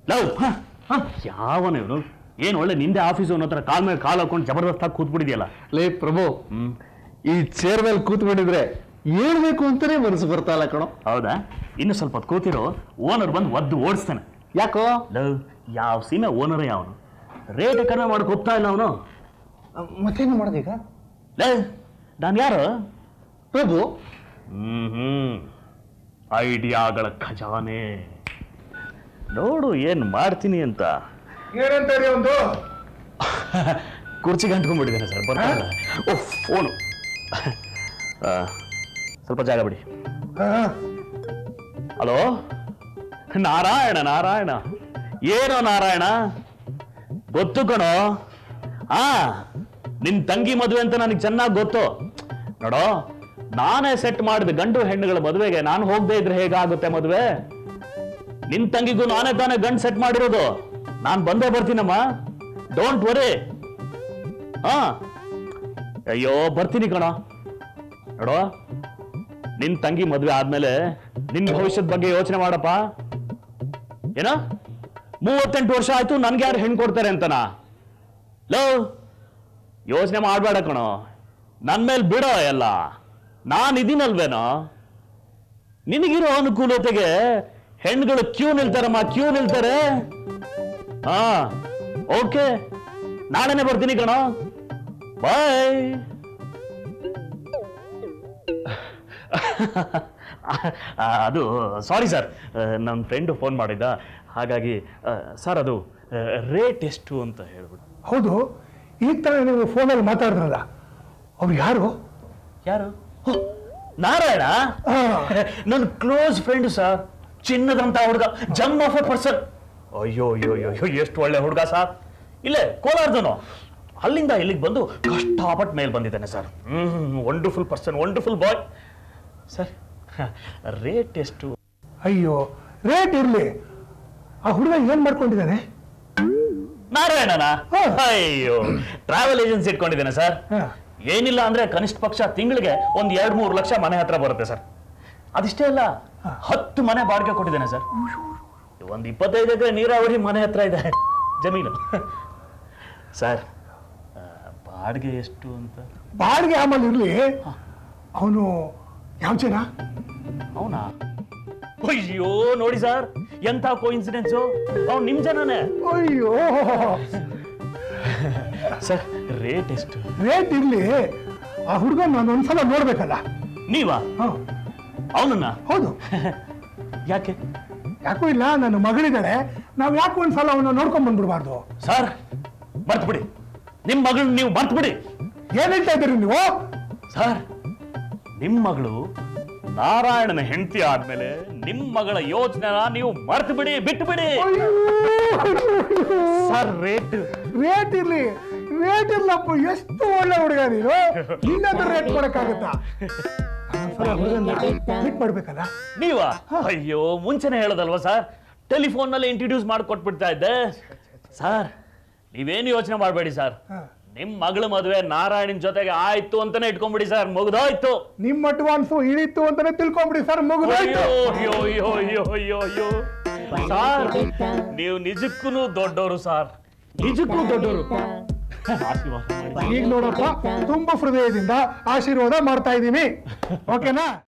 Love ಯಾವನ ಇವನು ಏನು ಒಳ್ಳೆ ನಿಂದೆ ಆಫೀಸ್ ಅನ್ನೋ ಹತ್ರ ಕಾಲ್ ಮೇಲೆ ಕಾಲ್ ಹಾಕೊಂಡು ಜಬರ್ದಸ್ತಾಗಿ ಕೂತ್ಬಿಟ್ಟಿದ್ಯಲ್ಲ ಲೇ ಪ್ರಭು ಹ್ಮ್ ಈ ಚೇರ್ ಮೇಲೆ ಕೂತ್ಕೊಂಡಿದ್ರೆ ಹೇಳ್ಬೇಕು ಅಂತಾನೆ ಮನಸ್ಸು ಬರ್ತಾ ಇಲ್ಲ ಕಣೋ ಹೌದಾ ಇನ್ನು ಸ್ವಲ್ಪ ಹೊತ್ತು ಕೂತಿರೋ ಓನರ್ ಬಂದು ಒದ್ದು ಓಡಿಸ್ತಾನೆ ಯಾಕೋ ಲವ್ ಯಾವ ಸೀಮೆ ಓನರ್ ಯಾವನು ರೇಟ್ ಕಡಿಮೆ ಮಾಡಕ್ ಹೋಗ್ತಾ ಇಲ್ಲ ಅವನು ಮತ್ತೇನು ಮಾಡೋದೀಗ ಲೇ ನಾನು ಯಾರು ಪ್ರಭು ಹ್ಮ್ ಹ್ಮ್ ಐಡಿಯಾಗಳ ಖಜಾನೆ ನೋಡು ಏನ್ ಮಾಡ್ತೀನಿ ಅಂತ ಏನಂತಾರೆ ಒಂದು ಕುರ್ಚಿಗೆ ಅಂಟ್ಕೊಂಡ್ಬಿಟ್ಟಿದ್ದೇನೆ ಸರ್ ಬರ್ತಾನೆ ಓ ಫೋನು ಸ್ವಲ್ಪ ಜಾಗ ಬಿಡಿ ಹಲೋ ನಾರಾಯಣ ನಾರಾಯಣ ಏನೋ ನಾರಾಯಣ ಗೊತ್ತು ಕಣೋ ಆ ನಿನ್ ತಂಗಿ ಮದುವೆ ಅಂತ ನನಗೆ ಚೆನ್ನಾಗಿ ಗೊತ್ತು ನೋಡೋ ನಾನೇ ಸೆಟ್ ಮಾಡಿದ ಗಂಡು ಹೆಣ್ಣುಗಳ ಮದುವೆಗೆ ನಾನು ಹೋಗದೆ ಇದ್ರೆ ಹೇಗಾಗುತ್ತೆ ಮದುವೆ ನಿನ್ ತಂಗಿಗೂ ನಾನೇ ತಾನೇ ಗಂಡು ಸೆಟ್ ಮಾಡಿರೋದು ನಾನು ಬಂದೇ ಬರ್ತೀನಮ್ಮ ಡೋಂಟ್ ವರಿ ಹಾ ಅಯ್ಯೋ ಬರ್ತೀನಿ ಕಣ ನೋಡೋ ನಿನ್ ತಂಗಿ ಮದ್ವೆ ಆದ್ಮೇಲೆ ನಿನ್ ಭವಿಷ್ಯದ ಬಗ್ಗೆ ಯೋಚನೆ ಮಾಡಪ್ಪ ಏನ ಮೂವತ್ತೆಂಟು ವರ್ಷ ಆಯ್ತು ನನ್ಗೆ ಯಾರು ಹೆಣ್ಣು ಕೊಡ್ತಾರೆ ಅಂತನಾ ಲೋ ಯೋಚನೆ ಮಾಡಬೇಡ ಕಣೋ ನನ್ ಮೇಲೆ ಬಿಡೋ ಎಲ್ಲ ನಾನು ಇದೀನಲ್ವೇನೋ ನಿನಗಿರೋ ಅನುಕೂಲತೆಗೆ ಹೆಣ್ಗಳು ಕ್ಯೂ ನಿಲ್ತಾರಮ್ಮ ಕ್ಯೂ ನಿಲ್ತಾರೆ ಹಾ ಓಕೆ ನಾಳೆನೆ ಬರ್ತೀನಿ ಕಣೋ ಬಾಯ್ ಅದು ಸಾರಿ ಸರ್ ನನ್ನ ಫ್ರೆಂಡು ಫೋನ್ ಮಾಡಿದ್ದ ಹಾಗಾಗಿ ಸರ್ ಅದು ರೇಟ್ ಎಷ್ಟು ಅಂತ ಹೇಳ್ಬಿಡು ಹೌದು ಈಗ ತಾನೇ ನೀವು ಫೋನಲ್ಲಿ ಮಾತಾಡಿದ್ರಲ್ಲ ಅವ್ರು ಯಾರು ಯಾರು ಓ, ನಾರಾಯಣ ಆ. ನನ್ನ ಕ್ಲೋಸ್ ಫ್ರೆಂಡ್ ಸರ್ ಚಿನ್ನದಂತ ಹುಡುಗ ಜಮ್ ಆಫ್ ಎ ಪರ್ಸನ್ ಅಯ್ಯೋ ಅಯ್ಯೋ ಅಯ್ಯೋ ಅಯ್ಯೋ, ಎಷ್ಟು ಒಳ್ಳೆ ಹುಡುಗ ಸರ್ ಇಲ್ಲೇ ಕೋಲಾರದನು ಅಲ್ಲಿಂದ ಇಲ್ಲಿಗೆ ಬಂದು ಕಷ್ಟಪಟ್ಟು ಮೇಲ್ ಬಂದಿದ್ದಾನೆ sir hmm wonderful person wonderful boy sir rate ಎಷ್ಟು ಅಯ್ಯೋ ರೇಟ್ ಇರ್ಲಿ ಆ ಹುಡುಗ ಏನ್ ಮಾಡ್ಕೊಂಡಿದ್ದಾನೆ ನಾರಾಯಣನ ಹಾ. ಅಯ್ಯೋ ಟ್ರಾವೆಲ್ ಏಜೆನ್ಸಿ ಇಟ್ಕೊಂಡಿದ್ದೇನೆ ಸರ್ ಹಾ. ಏನಿಲ್ಲ ಅಂದ್ರೆ ಕನಿಷ್ಠ ಪಕ್ಷ ತಿಂಗಳಿಗೆ ಒಂದ್ ಎರಡ್ ಮೂರು ಲಕ್ಷ ಮನೆ ಹತ್ರ ಬರುತ್ತೆ ಸರ್ ಅದಿಷ್ಟೇ ಅಲ್ಲ ಹತ್ತು ಮನೆ ಬಾಡಿಗೆ ಕೊಟ್ಟಿದ್ದೇನೆ ಸರ್ ಒಂದ್ ಇಪ್ಪತ್ತೈದು ಎಕರೆ ನೀರಾವರಿ ಮನೆ ಹತ್ರ ಇದೆ ಜಮೀನು ಸರ್ ಆ, ಬಾಡಿಗೆ ಎಷ್ಟು ಅಂತ ಬಾಡಿಗೆ ಆಮೇಲೆ ಇರ್ಲಿ ಅವನು ಯಾವ ಜನ ಅವನಾ ಅಯ್ಯೋ ನೋಡಿ ಸರ್ ಎಂತ ಕೋಇನ್ಸಿಡೆನ್ಸು ಅವ್ನು ನಿಮ್ ಜನನೇ ಅಯ್ಯೋ ಸರ್ ರೇಟ್ ಎಷ್ಟು ರೇಟ್ ಇರ್ಲಿ ಆ ಹುಡುಗ ನಾನು ಒಂದ್ಸಲ ನೋಡ್ಬೇಕಲ್ಲ ನೀವಾ ಹ ಅವನನ್ನ ಹೌದು ಯಾಕೆ ಯಾಕೂ ಇಲ್ಲ ನನ್ನ ಮಗಳಿದ್ದಾಳೆ ನಾವು ಯಾಕೆ ಒಂದ್ಸಲ ಅವನ್ನ ನೋಡ್ಕೊಂಡ್ ಬಂದ್ಬಿಡ್ಬಾರ್ದು ಸರ್ ಮರ್ತು ಬಿಡಿ ನಿಮ್ ಮಗಳು ನೀವು ಮರ್ತು ಬಿಡಿ ಏನ್ ಹೇಳ್ತಾ ಇದ್ದೀರಿ ನೀವು ಸರ್ ನಿಮ್ ಮಗಳು ನಾರಾಯಣನ ಹೆಂಡತಿ ಆದ್ಮೇಲೆ ನಿಮ್ ಮಗಳ ಯೋಚನೆನ ನೀವು ಮರ್ತು ಬಿಡಿ ಬಿಟ್ಟು ಬಿಡಿ ಸರ್ ರೇಟ್ ರೇಟ್ ಇರ್ಲಿ ರೇಟ್ ಇರ್ಲಪ್ಪ ಎಷ್ಟು ಒಳ್ಳೆ ಹುಡುಗ ನೀನು ನಿನ್ನತ್ರ ರೇಟ್ ಕೊಡಕ್ಕಾಗತ್ತಾ ಒಂದ್ಸಲ ಹುಡುಗನ್ನ ಮೀಟ್ ಮಾಡ್ಬೇಕಲ್ಲ ನೀವಾ ಅಯ್ಯೋ ಮುಂಚೆನೆ ಹೇಳೋದಲ್ವಾ ಸರ್ ಟೆಲಿಫೋನ್ ನಲ್ಲಿ ಇಂಟ್ರೊಡ್ಯೂಸ್ ಮಾಡಿಕೊಟ್ಬಿಡ್ತಾ ಇದ್ದೆ ಸರ್ ನೀವೇನು ಯೋಚನೆ ಮಾಡಬೇಡಿ ಸರ್ ಹ. ನಿಮ್ ಮಗಳ ಮದುವೆ ನಾರಾಯಣನ್ ಜೊತೆಗೆ ಆಯ್ತು ಅಂತಾನೆ ಇಟ್ಕೊಂಡ್ಬಿಡಿ ಸರ್ ಮುಗ್ದೋಯ್ತು ನಿಮ್ಮ ಅಡ್ವಾನ್ಸು ಇಳಿತು ಅಂತಾನೆ ತಿಳ್ಕೊಂಬಿಡಿ ಸರ್ ಮುಗಿದೋಯ್ತು ಅಯ್ಯೋ ಅಯ್ಯೋ ಅಯ್ಯೋ ಅಯ್ಯೋ ಅಯ್ಯೋ ಸಾರ್ ನೀವು ನಿಜಕ್ಕೂ ದೊಡ್ಡವರು ಸಾರ್ ನಿಜಕ್ಕೂ ದೊಡ್ಡವರು ಆಶೀರ್ವಾದ ಮಾಡಿ ಈಗ ನೋಡಪ್ಪ ತುಂಬಾ ಹೃದಯದಿಂದ ಆಶೀರ್ವಾದ ಮಾಡ್ತಾ ಇದ್ದೀನಿ ಓಕೆನಾ